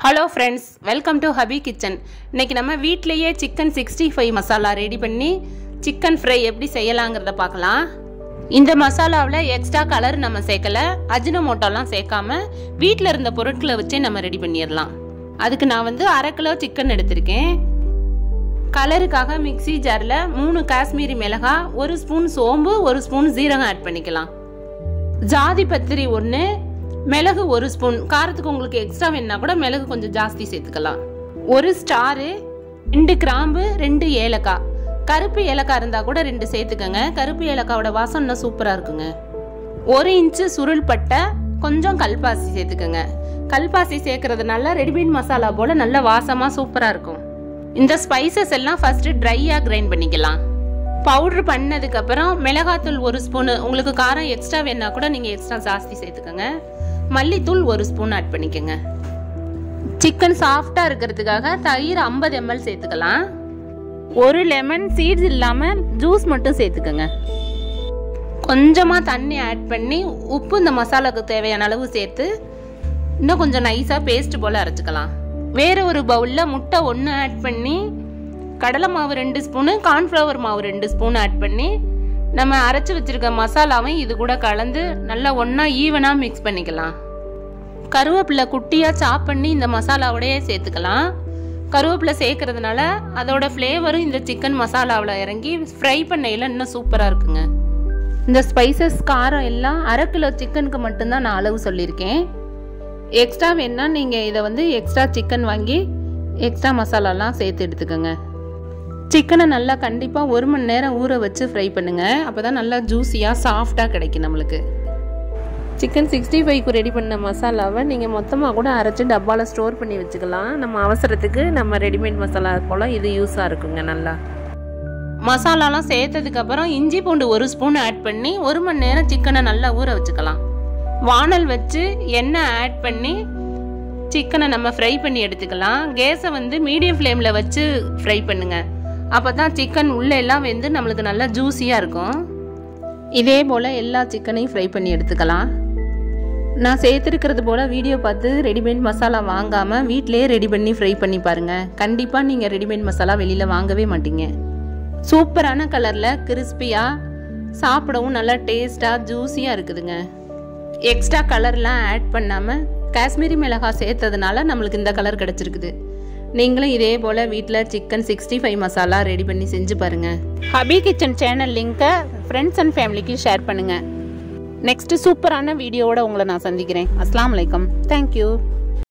hello friends welcome to Hubby Kitchen இன்னைக்கு நம்ம வீட்டிலேயே chicken sixty five masala ready பண்ணி சிக்கன் ஃப்ரை எப்படி செய்யலாங்கிறத பார்க்கலாம் இந்த மசாலாவில் எக்ஸ்ட்ரா கலர் நம்ம சேர்க்கல அஜினமோட்டோலாம் சேர்க்காம வீட்டில் இருந்த பொருட்களை வச்சே நம்ம ரெடி பண்ணிடலாம் அதுக்கு நான் வந்து அரை கிலோ சிக்கன் எடுத்திருக்கேன் கலருக்காக மிக்ஸி ஜாரில் மூணு காஷ்மீரி மிளகாய் ஒரு ஸ்பூன் சோம்பு ஒரு ஸ்பூன் ஜீரகம் ஆட் பண்ணிக்கலாம் ஜாதி பத்திரி ஒன்று மிளகு ஒரு ஸ்பூன் காரத்துக்கு உங்களுக்கு எக்ஸ்ட்ரா வேணுன்னா கூட மிளகு கொஞ்சம் ஜாஸ்தி சேர்த்துக்கலாம் ஒரு ஸ்டாரு ரெண்டு கிராம்பு ரெண்டு ஏலக்காய் கருப்பு ஏலக்காய் இருந்தால் கூட ரெண்டு சேர்த்துக்கோங்க கருப்பு ஏலக்காவோட வாசம் இன்னும் சூப்பராக இருக்குங்க ஒரு இன்ச்சு சுருள் பட்டை கொஞ்சம் கல்பாசி சேர்த்துக்கோங்க கல்பாசி சேர்க்கறதுனால ரெடிமேட் மசாலா போல் நல்ல வாசமாக சூப்பராக இருக்கும் இந்த ஸ்பைசஸ் எல்லாம் ஃபஸ்ட்டு ட்ரையாக கிரைண்ட் பண்ணிக்கலாம் பவுட்ரு பண்ணதுக்கப்புறம் மிளகாத்தூள் ஒரு ஸ்பூனு உங்களுக்கு காரம் எக்ஸ்ட்ரா வேணா கூட நீங்கள் எக்ஸ்ட்ரா ஜாஸ்தி சேர்த்துக்கோங்க மல்லித்தூள் ஒரு ஸ்பூன் ஆட் பண்ணிக்கோங்க சிக்கன் சாஃப்டாக இருக்கிறதுக்காக தயிர் ஐம்பது எம்எல் சேர்த்துக்கலாம் ஒரு லெமன் சீட்ஸ் இல்லாமல் ஜூஸ் மட்டும் சேர்த்துக்கோங்க கொஞ்சமாக தண்ணி ஆட் பண்ணி உப்பு இந்த மசாலாவுக்கு தேவையான அளவு சேர்த்து இன்னும் கொஞ்சம் நைஸாக பேஸ்ட் போல் அரைச்சிக்கலாம் வேறு ஒரு பவுலில் முட்டை ஒன்று ஆட் பண்ணி கடலை மாவு ரெண்டு ஸ்பூனு கார்ன்ஃப்ளவர் மாவு ரெண்டு ஸ்பூன் ஆட் பண்ணி நம்ம அரைச்சி வச்சிருக்க மசாலாவையும் இது கூட கலந்து நல்லா ஒன்றா ஈவனாக மிக்ஸ் பண்ணிக்கலாம் கருவேப்பிலை குட்டியாக சாப் பண்ணி இந்த மசாலாவோடய சேர்த்துக்கலாம் கருவேப்பிலை சேர்க்கறதுனால அதோட ஃப்ளேவரும் இந்த சிக்கன் மசாலாவில் இறங்கி ஃப்ரை பண்ணையில் இன்னும் சூப்பராக இருக்குங்க இந்த ஸ்பைசஸ் காரம் எல்லாம் அரை கிலோ சிக்கனுக்கு மட்டும்தான் நான் அளவு சொல்லியிருக்கேன் எக்ஸ்ட்ரா வேணால் நீங்கள் இதை வந்து எக்ஸ்ட்ரா சிக்கன் வாங்கி எக்ஸ்ட்ரா மசாலாலாம் சேர்த்து எடுத்துக்கோங்க சிக்கனை நல்லா கண்டிப்பாக ஒரு மணி நேரம் ஊற வச்சு ஃப்ரை பண்ணுங்கள் அப்போ தான் நல்லா ஜூஸியாக சாஃப்டாக கிடைக்கும் நம்மளுக்கு சிக்கன் சிக்ஸ்டி ஃபைவ்க்கு ரெடி பண்ண மசாலாவை நீங்கள் மொத்தமாக கூட அரைச்சி டப்பாவில் ஸ்டோர் பண்ணி வச்சுக்கலாம் நம்ம அவசரத்துக்கு நம்ம ரெடிமேட் மசாலா போல் இது யூஸாக இருக்குங்க நல்லா மசாலாலாம் சேர்த்ததுக்கப்புறம் இஞ்சி பூண்டு ஒரு ஸ்பூன் ஆட் பண்ணி ஒரு மணி நேரம் சிக்கனை நல்லா ஊற வச்சுக்கலாம் வானல் வச்சு எண்ணெய் ஆட் பண்ணி சிக்கனை நம்ம ஃப்ரை பண்ணி எடுத்துக்கலாம் கேஸை வந்து மீடியம் ஃப்ளேமில் வச்சு ஃப்ரை பண்ணுங்கள் அப்போ தான் சிக்கன் உள்ளே எல்லாம் வெந்து நம்மளுக்கு நல்லா ஜூஸியாக இருக்கும் இதே போல் எல்லா சிக்கனையும் ஃப்ரை பண்ணி எடுத்துக்கலாம் நான் சேர்த்துருக்கிறது போல் வீடியோ பார்த்து ரெடிமேட் மசாலா வாங்காமல் வீட்டிலேயே ரெடி பண்ணி ஃப்ரை பண்ணி பாருங்கள் கண்டிப்பாக நீங்கள் ரெடிமேட் மசாலா வெளியில் வாங்கவே மாட்டீங்க சூப்பரான கலரில் கிறிஸ்பியாக சாப்பிடவும் நல்லா டேஸ்ட்டாக ஜூஸியாக இருக்குதுங்க எக்ஸ்ட்ரா கலர்லாம் ஆட் பண்ணாமல் காஷ்மீரி மிளகாய் சேர்த்ததுனால நம்மளுக்கு இந்த கலர் கிடச்சிருக்குது நீங்களும் இதே போல் வீட்டில் chicken sixty five masala ready பண்ணி செஞ்சு பாருங்கள் ஹபி கிச்சன் சேனல் லிங்க்கை ஃப்ரெண்ட்ஸ் அண்ட் ஃபேமிலிக்கு ஷேர் பண்ணுங்கள் நெக்ஸ்ட்டு சூப்பரான வீடியோவோட உங்களை நான் சந்திக்கிறேன் அஸ்லாம் வலைக்கம் தேங்க்யூ